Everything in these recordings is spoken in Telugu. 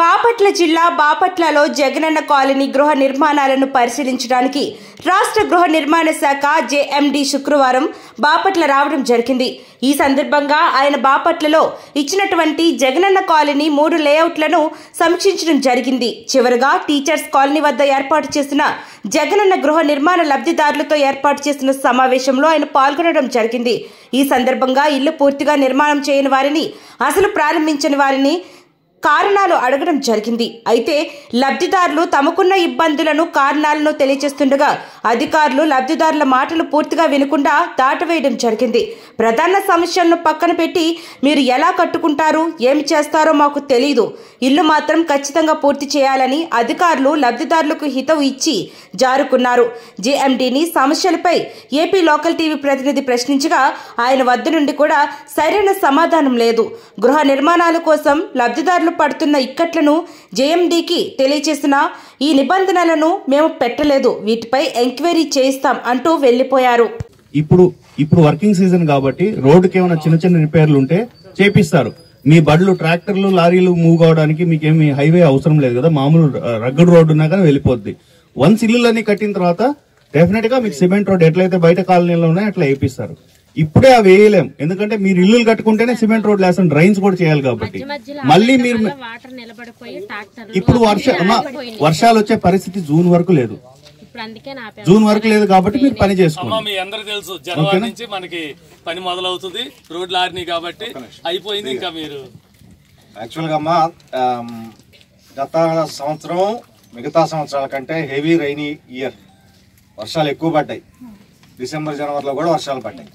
బాపట్ల జిల్లా బాపట్లలో జగనన్న కాలనీ గృహ నిర్మాణాలను పరిశీలించడానికి రాష్ట్ర గృహ నిర్మాణ శాఖ జేఎండి శుక్రవారం బాపట్ల రావడం జరిగింది ఈ సందర్భంగా ఆయన బాపట్లలో ఇచ్చినటువంటి జగనన్న కాలనీ మూడు లేఅవుట్లను సమీక్షించడం జరిగింది చివరగా టీచర్స్ కాలనీ వద్ద ఏర్పాటు చేసిన జగనన్న గృహ నిర్మాణ లబ్ధిదారులతో ఏర్పాటు చేసిన సమావేశంలో ఆయన పాల్గొనడం జరిగింది ఈ సందర్భంగా ఇల్లు పూర్తిగా నిర్మాణం చేయని వారిని అసలు ప్రారంభించని వారిని కారణాలు అడగడం జరిగింది అయితే లబ్ధిదారులు తమకున్న ఇబ్బందులను కారణాలను తెలియజేస్తుండగా అధికారులు లబ్ధిదారుల మాటలు పూర్తిగా వినకుండా దాటవేయడం జరిగింది ప్రధాన సమస్యలను పక్కన పెట్టి మీరు ఎలా కట్టుకుంటారు ఏమి చేస్తారో మాకు తెలియదు ఇల్లు మాత్రం ఖచ్చితంగా పూర్తి చేయాలని అధికారులు లబ్ధిదారులకు హితవు ఇచ్చి జారుకున్నారు జేఎండీని సమస్యలపై ఏపీ లోకల్ టీవీ ప్రతినిధి ప్రశ్నించగా ఆయన వద్ద నుండి కూడా సరైన సమాధానం లేదు గృహ నిర్మాణాల కోసం లబ్ధిదారులు పడుతున్న ఇక్కట్లను జేఎండీకి తెలియచేసిన ఈ నిబంధనలను మేము పెట్టలేదు వీటిపై ఎంక్వైరీ చేయిస్తాం అంటూ వెళ్లిపోయారు ఇప్పుడు ఇప్పుడు వర్కింగ్ సీజన్ కాబట్టి రోడ్డుకి ఏమైనా చిన్న చిన్న రిపేర్లు ఉంటే చేపిస్తారు మీ బళ్ళు ట్రాక్టర్లు లారీలు మూవ్ కావడానికి మీకేమి హైవే అవసరం లేదు కదా మామూలు రగ్గడ్ రోడ్డు ఉన్నా కానీ వెళ్ళిపోద్ది వన్స్ ఇల్లులన్నీ కట్టిన తర్వాత డెఫినెట్ గా మీకు సిమెంట్ రోడ్ ఎట్లయితే బయట కాలనీలో ఉన్నాయో అట్లా వేపిస్తారు ఇప్పుడే అవి వేయలేం ఎందుకంటే మీరు ఇల్లులు కట్టుకుంటేనే సిమెంట్ రోడ్ వేస్తాం డ్రైన్స్ కూడా చేయాలి కాబట్టి మళ్ళీ మీరు వాటర్ నిలబడిపోయి ట్రాక్టర్ ఇప్పుడు వర్ష అమ్మా, వర్షాలు వచ్చే పరిస్థితి జూన్ వరకు లేదు ఇప్పుడు అందుకే నా పేరు జూన్ వరకు లేదు కాబట్టి మీరు పని చేసుకోండి అమ్మా మీ అందరికి తెలుసు జనవరి నుంచి మనకి పని మొదలవుతుంది రోడ్లు ఆరినాయి కాబట్టి అయిపోయింది ఇంకా మీరు యాక్చువల్గా అమ్మా ఆమ్, గత సంవత్సరం మిగతా సంవత్సరాల కంటే హెవీ రైనీ ఇయర్ వర్షాలు ఎక్కువ పడ్డాయి డిసెంబర్ జనవరిలో కూడా వర్షాలు పడ్డాయి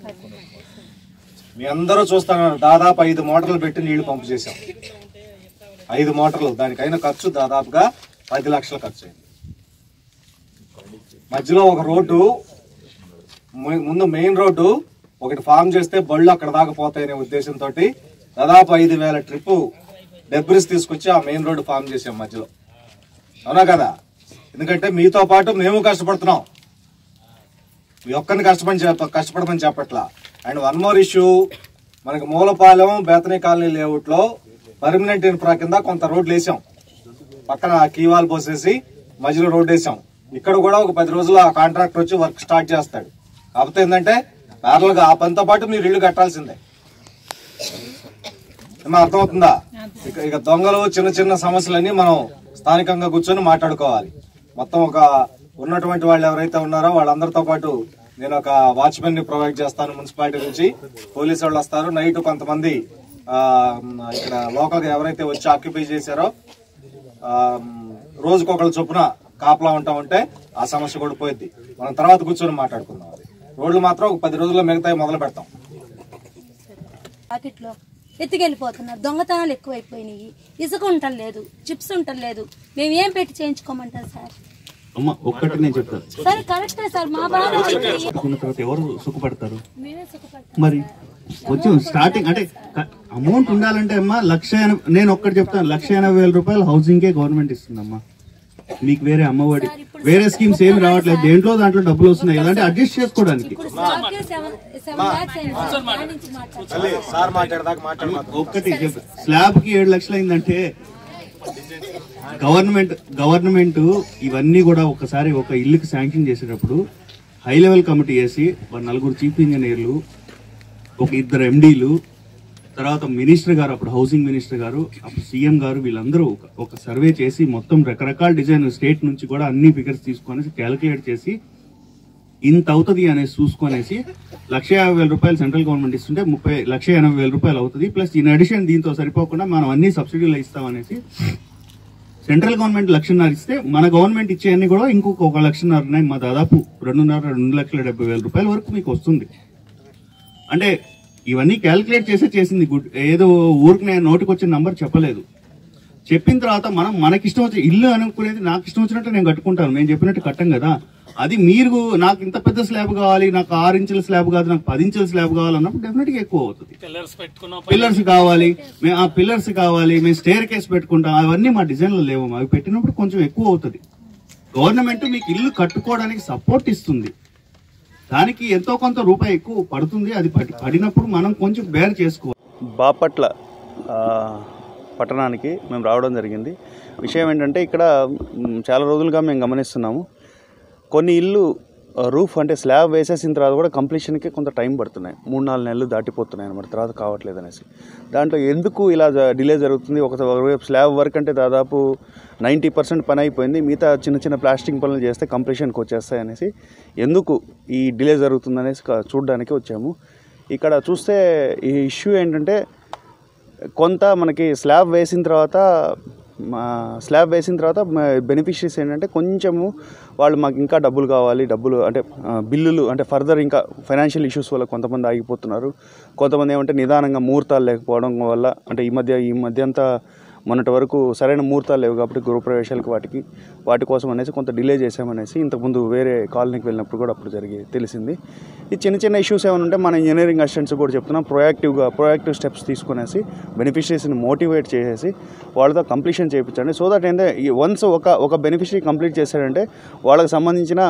మీ అందరూ చూస్తున్నారు దాదాపు ఐదు మోటార్లు పెట్టి నీళ్లు పంపు చేశాం ఐదు మోటార్లు దానికైన ఖర్చు దాదాపుగా పది లక్షల ఖర్చు అయింది మధ్యలో ఒక రోడ్డు ము- ముందు మెయిన్ రోడ్డు ఒకటి ఫామ్ చేస్తే బళ్ళు అక్కడ దాకా పోతాయనే ఉద్దేశంతో దాదాపు ఐదు వేల ట్రిప్ డెబ్రిస్ తీసుకొచ్చి ఆ మెయిన్ రోడ్డు ఫామ్ చేసాం మధ్యలో అవునా కదా ఎందుకంటే మీతో పాటు మేము కష్టపడుతున్నాం మీ ఒక్కరిని కష్టపడి చెప్ప కష్టపడమని చెప్పట్లా అండ్ వన్ మోర్ ఇష్యూ మనకి మూలపాలెం బేతనీ కాలనీ లేఅవుట్ లో పర్మనెంట్ ఇన్ఫ్రా కింద కొంత రోడ్లు వేసాం పక్కన కీవాల్ పోసేసి మధ్యలో రోడ్ వేసాం ఇక్కడ కూడా ఒక పది రోజులు ఆ కాంట్రాక్టర్ వచ్చి వర్క్ స్టార్ట్ చేస్తాడు కాకపోతే ఏంటంటే ప్యారల్ గా ఆ పనితో పాటు మీరు ఇల్లు కట్టాల్సిందే ఏమన్నా అర్థమవుతుందా ఇక ఇక దొంగలు చిన్న చిన్న సమస్యలన్నీ మనం స్థానికంగా కూర్చొని మాట్లాడుకోవాలి మొత్తం ఒక ఉన్నటువంటి వాళ్ళు ఎవరైతే ఉన్నారో వాళ్ళందరితో పాటు నేను ఒక వాచ్మెన్ ని ప్రొవైడ్ చేస్తాను మున్సిపాలిటీ నుంచి పోలీసు వాళ్ళు వస్తారు నైట్ కొంతమంది ఆ, ఇక్కడ లోకల్ గా ఎవరైతే వచ్చి ఆక్యుపై చేశారో ఆ, రోజుకొకళ్ళు చొప్పున కాపలా ఉంటా ఉంటే ఆ సమస్య కూడా పోయిద్ది మనం తర్వాత కూర్చొని మాట్లాడుకుందాం అది రోడ్లు మాత్రం ఒక పది రోజుల్లో మిగతాయి మొదలు పెడతాం పాకెట్లో ఎత్తుకెళ్ళిపోతున్నారు దొంగతనాలు ఎక్కువైపోయినాయి ఇసుక ఉండలేదు చిప్స్ ఉండలేదు మేము ఏం పెట్టి చేయించుకోమంటారు సార్ అమ్మ ఒక్కటి నేను చెప్తాను సరే కరెక్టే సార్ మా బాధ ఉంది. అనుకున్న తర్వాత ఎవరు సుఖపడతారు మేమే సుఖపడతాం మరి కొంచెం స్టార్టింగ్ అంటే అమౌంట్ ఉండాలంటే అమ్మా లక్ష ఎన- నేను ఒక్కటి చెప్తాను లక్ష ఎనభై వేల రూపాయలు హౌసింగ్ కే గవర్నమెంట్ ఇస్తుందమ్మా మీకు వేరే అమ్మఒడి వేరే స్కీమ్స్ ఏమి రావట్లేదు దేంట్లో దాంట్లో డబ్బులు వస్తున్నాయి కదా అంటే అడ్జస్ట్ చేసుకోవడానికి ఇప్పుడు స్టాకే సెవెన్ సెవెన్ ల్యాక్స్ అయింది సార్ దాని నుంచి మాట్లాడుతున్నాం మళ్ళీ సార్ మాట్లాడదాకా మాట్లాడమాకు ఒక్కటి చెప్పు స్లాబ్ కి ఏడు లక్షలు అయిందంటే గవర్నమెంట్ గవర్నమెంట్ ఇవన్నీ కూడా ఒకసారి ఒక ఇల్లుకి శాంక్షన్ చేసేటప్పుడు హై లెవెల్ కమిటీ వేసి ఒక నలుగురు చీఫ్ ఇంజనీర్లు ఒక ఇద్దరు ఎండీలు తర్వాత మినిస్టర్ గారు అప్పుడు హౌసింగ్ మినిస్టర్ గారు అప్పుడు సీఎం గారు వీళ్ళందరూ ఒక- ఒక సర్వే చేసి మొత్తం రకరకాల డిజైన్ స్టేట్ నుంచి కూడా అన్ని ఫిగర్స్ తీసుకొని క్యాలిక్యులేట్ చేసి ఇంత అవుతుంది అనేసి చూసుకొనేసి లక్ష యాభై వేల రూపాయలు సెంట్రల్ గవర్నమెంట్ ఇస్తుంటే ముప్పై లక్ష ఎనభై వేల రూపాయలు అవుతుంది ప్లస్ ఇన్ అడిషన్ దీంతో సరిపోకుండా మనం అన్ని సబ్సిడీలు ఇస్తామనేసి సెంట్రల్ గవర్నమెంట్ లక్షన్నర ఇస్తే మన గవర్నమెంట్ ఇచ్చేయన్ని కూడా ఇంకొక ఒక లక్షన్నర ఉన్నాయి. మా దాదాపు రెండున్నర రెండు లక్షల డెబ్బై వేల రూపాయల వరకు మీకు వస్తుంది అంటే ఇవన్నీ క్యాలిక్యులేట్ చేసే చేసింది గుడ్ ఏదో ఊరికి నేను నోటికి వచ్చిన నంబర్ చెప్పలేదు చెప్పిన తర్వాత మనం మనకి ఇష్టం వచ్చి ఇల్లు అనుకునేది నాకు ఇష్టం వచ్చినట్టు నేను కట్టుకుంటాను నేను చెప్పినట్టు కట్టం కదా అది మీరు నాకు ఇంత పెద్ద స్లాబ్ కావాలి నాకు ఆరు ఇంచుల స్లాబ్ కాదు నాకు పది ఇంచుల స్లాబ్ కావాలన్నప్పుడు డెఫినెట్ గా ఎక్కువ అవుతుంది పిల్లర్స్ పెట్టుకున్నాం పిల్లర్స్ కావాలి మేము ఆ పిల్లర్స్ కావాలి మేము స్టేర్ కేస్ పెట్టుకుంటాం అవన్నీ మా డిజైన్లో లేవు అవి పెట్టినప్పుడు కొంచెం ఎక్కువ అవుతుంది గవర్నమెంట్ మీకు ఇల్లు కట్టుకోవడానికి సపోర్ట్ ఇస్తుంది దానికి ఎంతో కొంత రూపాయి ఎక్కువ పడుతుంది అది పడి- పడినప్పుడు మనం కొంచెం బేర్ చేసుకోవాలి బాపట్ల ఆ, పట్టణానికి మేము రావడం జరిగింది విషయం ఏంటంటే ఇక్కడ మ్, చాలా రోజులుగా మేము గమనిస్తున్నాము కొన్ని ఇల్లు ఆ, రూఫ్ అంటే స్లాబ్ వేసేసిన తర్వాత కూడా కంప్లీషన్కి కొంత టైం పడుతున్నాయి మూడు నాలుగు నెలలు దాటిపోతున్నాయి అనమాట తర్వాత కావట్లేదు అనేసి దాంట్లో ఎందుకు ఇలా డిలే జరుగుతుంది ఒక ఒకవైపు స్లాబ్ వర్క్ అంటే దాదాపు నైంటీ పర్సెంట్ పని అయిపోయింది మిగతా చిన్న చిన్న ప్లాస్టింగ్ పనులు చేస్తే కంప్లీషన్కి వచ్చేస్తాయి అనేసి ఎందుకు ఈ డిలే జరుగుతుంది అనేసి క- చూడడానికి వచ్చాము ఇక్కడ చూస్తే ఈ ఇష్యూ ఏంటంటే కొంత మనకి స్లాబ్ వేసిన తర్వాత మా స్లాబ్ వేసిన తర్వాత బెనిఫిషరీస్ ఏంటంటే కొంచెము వాళ్ళు మాకు ఇంకా డబ్బులు కావాలి డబ్బులు అంటే ఆ, బిల్లులు అంటే ఫర్దర్ ఇంకా ఫైనాన్షియల్ ఇష్యూస్ వల్ల కొంతమంది ఆగిపోతున్నారు కొంతమంది ఏమంటే నిదానంగా ముహూర్తాలు లేకపోవడం వల్ల అంటే ఈ మధ్య ఈ మధ్య అంతా మొన్నటి వరకు సరైన ముహూర్తాలు లేవు కాబట్టి గృహప్రవేశాలకు వాటికి వాటి కోసం అనేసి కొంత డిలే చేసామనేసి ఇంతకుముందు వేరే కాలనీకి వెళ్ళినప్పుడు కూడా అప్పుడు జరిగి తెలిసింది ఈ చిన్న చిన్న ఇష్యూస్ ఏమైనా ఉంటే మన ఇంజనీరింగ్ అసిస్టెంట్స్ కూడా చెప్తున్నాం ప్రొయాక్టివ్గా ప్రొయాక్టివ్ స్టెప్స్ తీసుకునేసి బెనిఫిషరీస్ని మోటివేట్ చేసేసి వాళ్ళతో కంప్లీషన్ చేయించండి సో దట్ ఏంటంటే ఈ వన్స్ ఒక ఒక బెనిఫిషరీ కంప్లీట్ చేశాడంటే వాళ్ళకి సంబంధించిన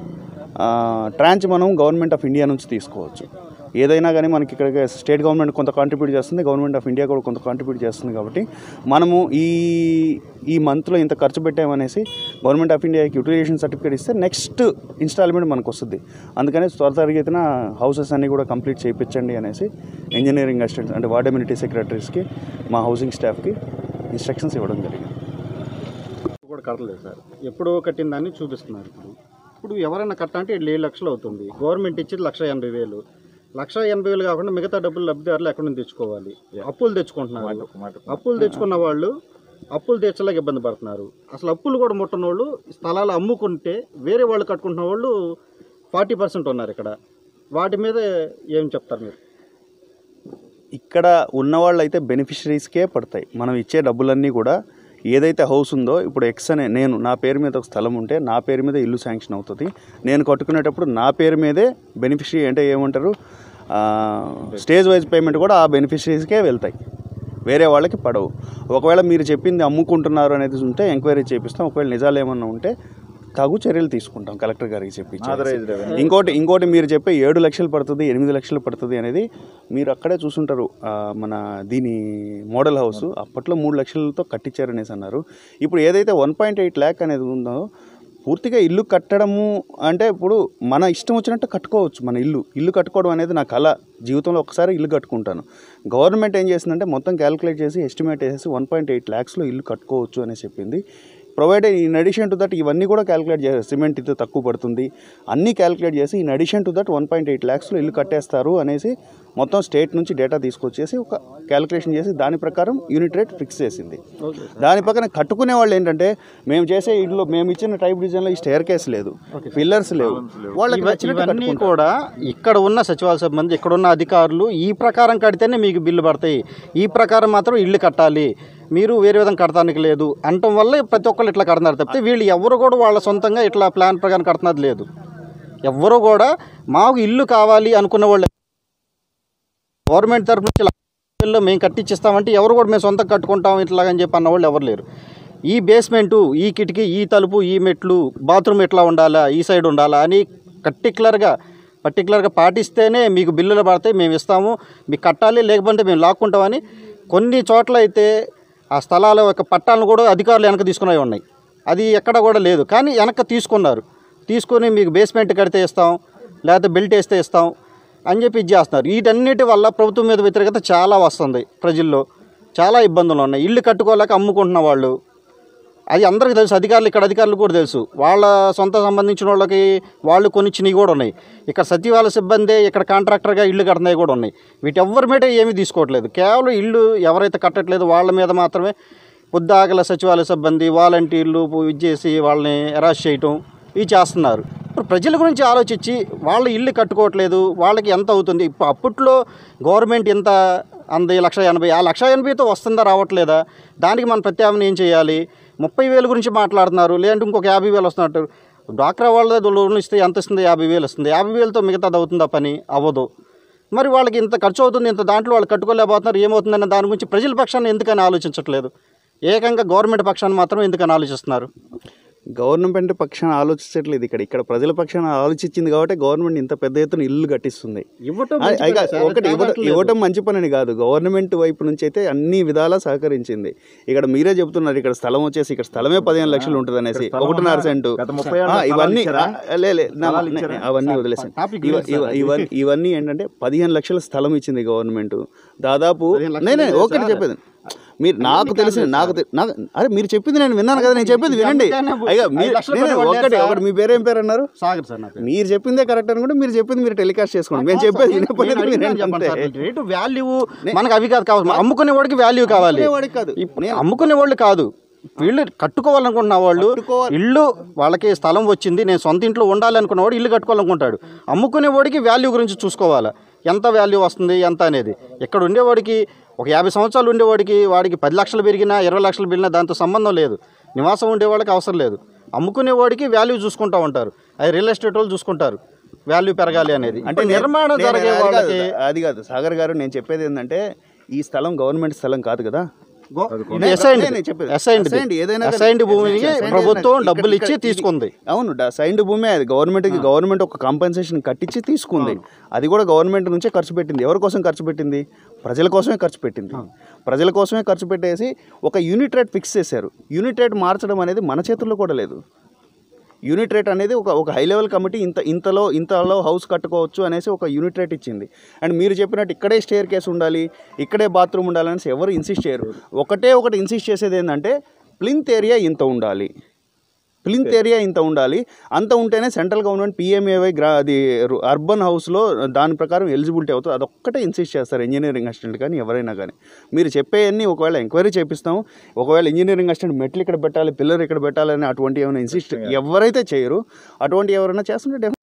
ట్రాంచ్ మనం గవర్నమెంట్ ఆఫ్ ఇండియా నుంచి తీసుకోవచ్చు ఏదైనా కానీ మనకి ఇక్కడ స్టేట్ గవర్నమెంట్ కొంత కాంట్రిబ్యూట్ చేస్తుంది గవర్నమెంట్ ఆఫ్ ఇండియా కూడా కొంత కాంట్రిబ్యూట్ చేస్తుంది కాబట్టి మనము ఈ ఈ మంత్లో ఇంత ఖర్చు పెట్టామనేసి గవర్నమెంట్ ఆఫ్ ఇండియాకి యూటిలైజేషన్ సర్టిఫికేట్ ఇస్తే నెక్స్ట్ ఇన్స్టాల్మెంట్ మనకు వస్తుంది అందుకని త్వర తరగతిన హౌసెస్ అన్నీ కూడా కంప్లీట్ చేయించండి అనేసి ఇంజనీరింగ్ అసిస్టెంట్స్ అంటే వార్డ్ అమ్యూనిటీ సెక్రటరీస్కి మా హౌసింగ్ స్టాఫ్కి ఇన్స్ట్రక్షన్స్ ఇవ్వడం జరిగింది కూడా కట్టలేదు సార్ ఎప్పుడో కట్టిన దాన్ని చూపిస్తున్నారు ఇప్పుడు ఇప్పుడు ఎవరైనా కట్టాలంటే ఏడు లక్షలు అవుతుంది గవర్నమెంట్ ఇచ్చేది లక్ష ఎనభై వేలు లక్ష ఎనభై వేలు కాకుండా మిగతా డబ్బులు లబ్ధిదారులు ఎక్కడి నుంచి తెచ్చుకోవాలి అప్పులు తెచ్చుకుంటున్నారు అప్పులు తెచ్చుకున్న వాళ్ళు అప్పులు తీర్చలేక ఇబ్బంది పడుతున్నారు అసలు అప్పులు కూడా ముట్టని వాళ్ళు స్థలాలు అమ్ముకుంటే వేరే వాళ్ళు కట్టుకుంటున్న వాళ్ళు ఫార్టీ పర్సెంట్ ఉన్నారు ఇక్కడ వాటి మీద ఏం చెప్తారు మీరు ఇక్కడ ఉన్నవాళ్ళు అయితే బెనిఫిషరీస్కే పడతాయి మనం ఇచ్చే డబ్బులన్నీ కూడా ఏదైతే హౌస్ ఉందో ఇప్పుడు ఎక్స్ అనే నేను నా పేరు మీద ఒక స్థలం ఉంటే నా పేరు మీద ఇల్లు శాంక్షన్ అవుతుంది నేను కట్టుకునేటప్పుడు నా పేరు మీదే బెనిఫిషరీ అంటే ఏమంటారు ఆ, స్టేజ్ వైజ్ పేమెంట్ కూడా ఆ బెనిఫిషరీస్కే వెళ్తాయి వేరే వాళ్ళకి పడవు ఒకవేళ మీరు చెప్పింది అమ్ముకుంటున్నారు అనేది ఉంటే ఎంక్వైరీ చేపిస్తాం ఒకవేళ నిజాలు ఏమన్నా ఉంటే తగు చర్యలు తీసుకుంటాం కలెక్టర్ గారికి చెప్పి ఇంకోటి ఇంకోటి మీరు చెప్పే ఏడు లక్షలు పడుతుంది ఎనిమిది లక్షలు పడుతుంది అనేది మీరు అక్కడే చూసుంటారు ఆ, మన దీని మోడల్ హౌస్ అప్పట్లో మూడు లక్షలతో కట్టించారనేసి అన్నారు ఇప్పుడు ఏదైతే వన్ పాయింట్ ఎయిట్ ల్యాక్ అనేది ఉందో పూర్తిగా ఇల్లు కట్టడము అంటే ఇప్పుడు మన ఇష్టం వచ్చినట్టు కట్టుకోవచ్చు మన ఇల్లు ఇల్లు కట్టుకోవడం అనేది నా కళ జీవితంలో ఒకసారి ఇల్లు కట్టుకుంటాను గవర్నమెంట్ ఏం చేసిందంటే మొత్తం క్యాలిక్యులేట్ చేసి ఎస్టిమేట్ చేసి వన్ పాయింట్ ఎయిట్ ల్యాక్స్లో ఇల్లు కట్టుకోవచ్చు అని చెప్పింది provided in addition to that ఇవన్నీ కూడా క్యాలిక్యులేట్ చేసి సిమెంట్ ఇది తక్కువ పడుతుంది అన్నీ క్యాలిక్యులేట్ చేసి in addition to that one point eight ల్యాక్స్లో ఇల్లు కట్టేస్తారు అనేసి మొత్తం స్టేట్ నుంచి డేటా తీసుకొచ్చేసి ఒక క్యాలిక్యులేషన్ చేసి దాని ప్రకారం యూనిట్ రేట్ ఫిక్స్ చేసింది దాని పక్కన కట్టుకునే వాళ్ళు ఏంటంటే మేము చేసే ఇల్లు మేము ఇచ్చిన టైప్ డిజైన్లో ఈ స్టేర్ కేస్ లేదు పిల్లర్స్ లేవు వాళ్ళకి ఇవ- నచ్చినట్టు ఇవన్నీ కట్టుకుంటారు. కూడా ఇక్కడ ఉన్న సచివాలయ సిబ్బంది ఇక్కడ ఉన్న అధికారులు ఈ ప్రకారం కడితేనే మీకు బిల్లు పడతాయి ఈ ప్రకారం మాత్రం ఇల్లు కట్టాలి మీరు వేరే విధంగా కడతానికి లేదు అనటం వల్ల ప్రతి ఒక్కళ్ళు ఇట్లా కడుతున్నారు తప్పితే వీళ్ళు ఎవరు కూడా వాళ్ళ సొంతంగా ఇట్లా ప్లాన్ ప్రకారం కడుతున్నది లేదు ఎవ్వరు కూడా మాకు ఇల్లు కావాలి అనుకున్న వాళ్ళు గవర్నమెంట్ తరఫు నుంచి లక్ష రూపాయల్లో మేము కట్టించిస్తామంటే ఎవరు కూడా మేము సొంతంగా కట్టుకుంటాం ఇట్లాగని చెప్పి అన్న వాళ్ళు ఎవరు లేరు ఈ బేస్మెంటు ఈ కిటికీ ఈ తలుపు ఈ మెట్లు బాత్రూమ్ ఎట్లా ఉండాలా ఈ సైడ్ ఉండాలా అని పర్టికులర్గా పర్టికులర్గా పాటిస్తేనే మీకు బిల్లులు పడతాయి మేము ఇస్తాము మీకు కట్టాలి లేకపోతే మేము లాక్కుంటామని కొన్ని చోట్ల అయితే ఆ స్థలాల యొక్క పట్టాలను కూడా అధికారులు వెనక తీసుకునేవి ఉన్నాయి అది ఎక్కడ కూడా లేదు కానీ వెనక తీసుకున్నారు తీసుకొని మీకు బేస్మెంట్ కడితే ఇస్తాం లేకపోతే బెల్ట్ వేస్తే ఇస్తాం అని చెప్పి ఇది చేస్తున్నారు వీటన్నిటి వల్ల ప్రభుత్వం మీద వ్యతిరేకత చాలా వస్తుంది ప్రజల్లో చాలా ఇబ్బందులు ఉన్నాయి ఇల్లు కట్టుకోలేక అమ్ముకుంటున్న వాళ్ళు అది అందరికీ తెలుసు అధికారులు ఇక్కడ అధికారులు కూడా తెలుసు వాళ్ళ సొంత సంబంధించిన వాళ్ళకి వాళ్ళు కొనిచ్చినవి కూడా ఉన్నాయి ఇక్కడ సచివాలయ సిబ్బంది ఇక్కడ కాంట్రాక్టర్గా ఇల్లు కడుతున్నాయి కూడా ఉన్నాయి వీటి ఎవ్వరి మీద ఏమీ తీసుకోవట్లేదు కేవలం ఇల్లు ఎవరైతే కట్టట్లేదు వాళ్ళ మీద మాత్రమే పొద్దాగల సచివాలయ సిబ్బంది వాలంటీర్లు ఇది చేసి వాళ్ళని ఎరాస్ చేయటం ఇవి చేస్తున్నారు ఇప్పుడు ప్రజల గురించి ఆలోచించి వాళ్ళు ఇల్లు కట్టుకోవట్లేదు వాళ్ళకి ఎంత అవుతుంది ఇప్పుడు అప్పట్లో గవర్నమెంట్ ఎంత అంది లక్ష ఎనభై ఆ లక్ష ఎనభైతో వస్తుందా రావట్లేదా దానికి మనం ప్రత్యామ్నాయం ఏం చేయాలి ముప్పై వేలు గురించి మాట్లాడుతున్నారు లేదంటే ఇంకొక యాభై వేలు వస్తున్నట్టు డ్వాక్రా వాళ్ళ లోన్ ఇస్తే ఎంత ఇస్తుంది యాభై వేలు వస్తుంది యాభై వేలతో మిగతాది అవుతుందా పని అవ్వదు మరి వాళ్ళకి ఇంత ఖర్చు అవుతుంది ఇంత దాంట్లో వాళ్ళు కట్టుకోలేకపోతున్నారు ఏమవుతుందన్న దాని గురించి ప్రజల పక్షాన్ని ఎందుకని ఆలోచించట్లేదు ఏకంగా గవర్నమెంట్ పక్షాన్ని మాత్రం ఎందుకని ఆలోచిస్తున్నారు గవర్నమెంట్ పక్షాన ఆలోచించట్లేదు ఇక్కడ ఇక్కడ ప్రజల పక్షాన ఆలోచించింది కాబట్టి గవర్నమెంట్ ఇంత పెద్ద ఎత్తున ఇల్లు కట్టిస్తుంది ఇవ్వటం ఆ- మంచి అది పనే కాదు, సార్, ఒకటి ఇవ్వడం కాదనట్లేదు. ఇవ్వటం మంచి పని అని కాదు గవర్నమెంట్ వైపు నుంచి అయితే అన్ని విధాలా సహకరించింది ఇక్కడ మీరే చెప్తున్నారు ఇక్కడ స్థలం వచ్చేసి ఇక్కడ స్థలమే పదిహేను లక్షలు ఉంటుంది అనేసి ఒకటిన్నర సెంటు గత ముప్పై ఏళ్ళ ఆ, స్థలాలు ఇవన్నీ ఇచ్చారా? ఆ, లే, లే, నా- స్థలాలు నే- ఇచ్చారా? అవన్నీ సార్, వదిలేసాను టాపిక్ ఇవ- లేదు సార్, ఇవ- అది. ఇవన్నీ ఇవన్నీ ఏంటంటే పదిహేను లక్షల స్థలం ఇచ్చింది గవర్నమెంట్ దాదాపు పదిహేను లక్షలు నేనే లేదు ఒకటి సార్. చెప్పేది మీరు నాకు తెలిసిన నాకు తె- నాకు అరే మీరు చెప్పింది నేను విన్నాను కదా నేను చెప్పింది వినండి అందుకనే అయ్యా ఐదు మీరు లక్షలు నేను పెట్టుబడి ఒకటి సార్. ఒకటి మీ పేరేం పేరు అన్నారు సాగర్ సార్ నా పేరు. మీరు చెప్పిందే కరెక్ట్ అనుకుంటే మీరు చెప్పింది మీరు టెలికాస్ట్ చేసుకోండి మేము చెప్పేది నేను వినపడలేదు అడిగినా వినండి చెప్పండి సార్. అంతే. రేటు వాల్యూ మనకు అవి కాదు కావాలి అమ్ముకునే వాడికి వాల్యూ కావాలి వాడికి కాదు ఇప్పుడు అమ్ముకునే వాళ్ళు కాదు వీళ్ళు కట్టుకోవాలనుకుంటున్న వాళ్ళు కట్టుకోవాలి. ఇల్లు వాళ్ళకి స్థలం వచ్చింది నేను సొంత ఇంట్లో ఉండాలి అనుకున్నవాడు ఇల్లు కట్టుకోవాలనుకుంటాడు అమ్ముకునే వాడికి వాల్యూ గురించి చూసుకోవాలి ఎంత వాల్యూ వస్తుంది ఎంత అనేది ఇక్కడ ఉండేవాడికి ఒక యాభై సంవత్సరాలు ఉండేవాడికి వాడికి పది లక్షలు పెరిగినా ఇరవై లక్షలు పెరిగినా దాంతో సంబంధం లేదు నివాసం ఉండేవాడికి అవసరం లేదు అమ్ముకునేవాడికి వాల్యూ చూసుకుంటూ ఉంటారు అది రియల్ ఎస్టేట్ వాళ్ళు చూసుకుంటారు వాల్యూ పెరగాలి అనేది అంటే నేను- నిర్మాణం నేను జరిగే అది కాదు, వాళ్ళకి అది కాదు సాగర్ గారు నేను చెప్పేది ఏంటంటే ఈ స్థలం గవర్నమెంట్ స్థలం కాదు కదా ఇది నేను- assigned. నేను చెప్పేది. Assigned. Assigned ఏదైనా కానీ- Assigned భూమికి Assigned ప్రభుత్వం ఏదైనా- డబ్బులు ఇక్కడ- ఇచ్చి ఇక్కడ- తీసుకుంది. అవును సైన్డ్ భూమే అది గవర్నమెంట్కి గవర్నమెంట్ ఒక కంపెన్సేషన్ కట్టించి తీసుకుంది అది కూడా గవర్నమెంట్ నుంచే ఖర్చు పెట్టింది ఎవరి కోసం ఖర్చు పెట్టింది ప్రజల కోసమే ఖర్చు పెట్టింది ప్రజల కోసమే ఖర్చు పెట్టేసి ఒక యూనిట్ రేట్ ఫిక్స్ చేశారు యూనిట్ రేట్ మార్చడం అనేది మన చేతుల్లో కూడా లేదు యూనిట్ రేట్ అనేది ఒక ఒక హై లెవెల్ కమిటీ ఇంత ఇంతలో ఇంతలో హౌస్ కట్టుకోవచ్చు అనేసి ఒక యూనిట్ రేట్ ఇచ్చింది అండ్ మీరు చెప్పినట్టు ఇక్కడే స్టేర్ కేస్ ఉండాలి ఇక్కడే బాత్రూమ్ ఉండాలి అనేసి ఎవరు ఇన్సిస్ట్ చేయరు ఒకటే ఒకటి ఇన్సిస్ట్ చేసేది ఏంటంటే ప్లింత్ ఏరియా ఇంత ఉండాలి ప్లింత్ ఏరియా ఇంత ఉండాలి అంత ఉంటేనే సెంట్రల్ గవర్నమెంట్ పిఎంఏవై గ్రా అది రు- అర్బన్ హౌస్లో దాని ప్రకారం ఎలిజిబిలిటీ అవుతుంది అదొక్కటే ఇన్సిస్ట్ చేస్తారు ఇంజనీరింగ్ అసిస్టెంట్ కానీ ఎవరైనా కానీ మీరు చెప్పేవన్నీ ఒకవేళ ఎంక్వైరీ చేపిస్తాం ఒకవేళ ఇంజనీరింగ్ అసిస్టెంట్ మెట్లు ఇక్కడ పెట్టాలి పిల్లర్ ఇక్కడ పెట్టాలని అటువంటి ఏమైనా ఇన్సిస్ట్ ఎవరైతే చేయరు అటువంటి ఎవరైనా చేస్తుంటే